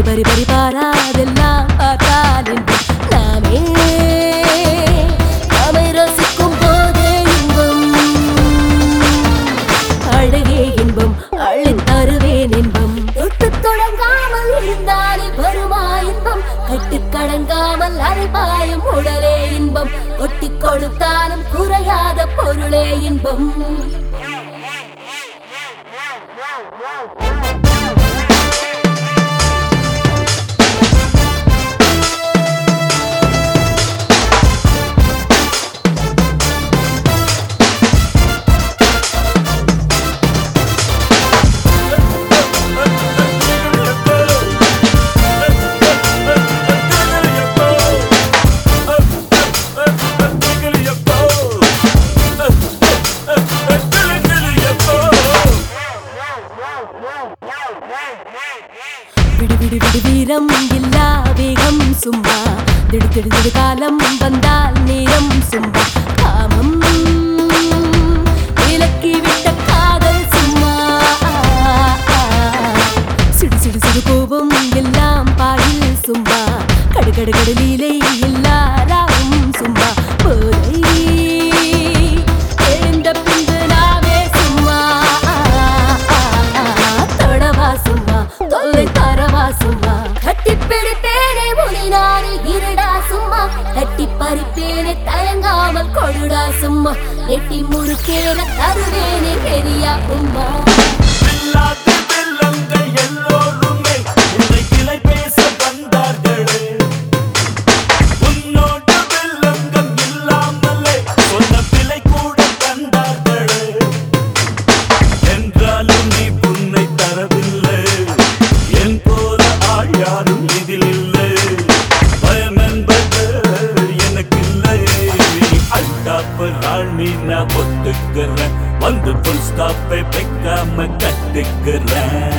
பரி பரி பாராதெல்லாம் பார்த்தால் இன்பம் நாமே நாமே ரசிக்கும் போதே இன்பம் அழகே இன்பம் அள்ளித் தருவேன் இன்பம் தொட்டு தொடங்காமல் இருந்தாலே வருமா இன்பம் கட்டுக் கடங்காமல் அரைபாயும் உடலே இன்பம் கொட்டிக் கொடுத்தாலும் குறையாத பொருளே இன்பம் விடு விடு விடு வீரம் இல்லா வேகம் சும்மா திடு திடு திடு காலம் வந்தால் நேரம் சும்மா காமம் விலக்கி விட்ட காதல் சும்மா சிடு சிடு சிடு கோபம் எல்லாம் பாயில் சும்மா கடு கடு கடு லீலை எல்லாராவும் சும்மா போதை எழுந்த பின்பு நாவே சும்மா தொடவா சும்மா தொல்லை தரவா சும்மா கட்டி பிடிப்பேனே முனினாரு இருடா சும்மா கட்டி பறிப்பேனே தயங்காமல் கொடுடா சும்மா எட்டி முறுக்கேன தருவேனே பெரியா உம்மா இல்லாத வெள்ளங்கள் எல்லோருமே உன்னை கிளை பேச வந்தார்களே உன்னோடு வெள்ளங்கள் இல்லாமலே சொன்ன பிழை கூட கண்டார்களே என்றாலும் நீ புன்னை தரவில்லை என் போல ஆள் யாரும் இதில் இல்லை பயம் என்பது எனக்கில்லை அட்டாப்பு ராணி நான் ஒத்துக்கிறேன் வந்து புல் ஸ்டாப்பை வைக்காம கட்டுக்கிறேன்